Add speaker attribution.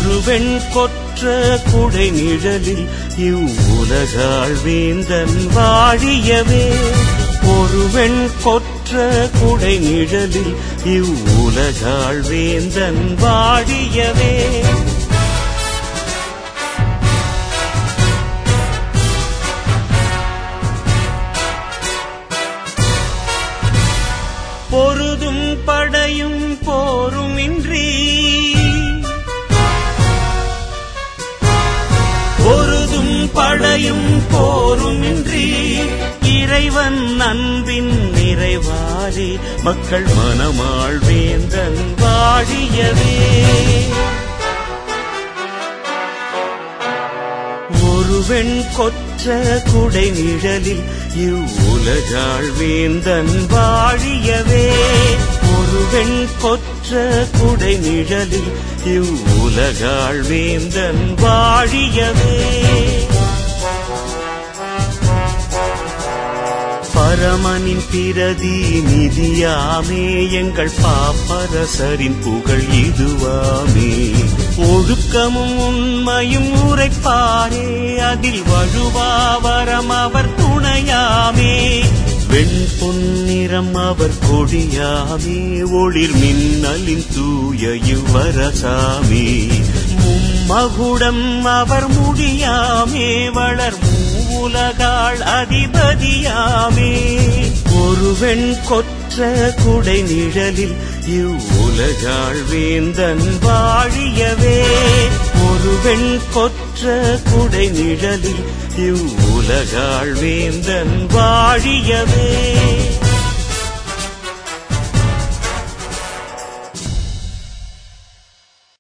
Speaker 1: ஒரு வெண் கொற்ற குடை நிழலில் இவ்வுலகாள் வேந்தன் வாழியவே ஒரு வெண் கொற்ற குடை நிழலில் இவ்வுலகாள் வேந்தன் வாழியவே பொருதும் படையும் போருமின்றி பொருதும் படையும் போருமின்றி இறைவன் அன்பின் நிறைவாரே மக்கள் மனமாள் வேந்தன் வாழியவே ஒரு வெண் கொற்ற குடை நிழலில் இவ்வுலகாள் வேந்தன் வாழியவே ஒரு வெண் கொற்ற குடை நிழலில் இவ்வுலகாள் வேந்தன் வாழியவே பரமனின் பிரதி நிதியாமே எங்கள் பாப்பரசரின் புகழ் இதுவாமே ஒழுக்கமும் உண்மையும் உரைப்பாரே அதில் வழுவாவரம் அவர் துணையாமே வெண் பொன்னிறம் அவர் கொடியாமே ஒளிர் மின்னலின் தூய இவ்வரசாமே மும்மகுடம் அவர் முடியாமே வளர் உலகாள் அதிபதியாமே ஒரு வெண் கொற்ற குடை நிழலில் இவ்வுலகாள் வேந்தன் வாழியவே ஒரு வெண் கொற்ற குடை நிழலில் இவ்வுலகாள் வேந்தன் வாழியவே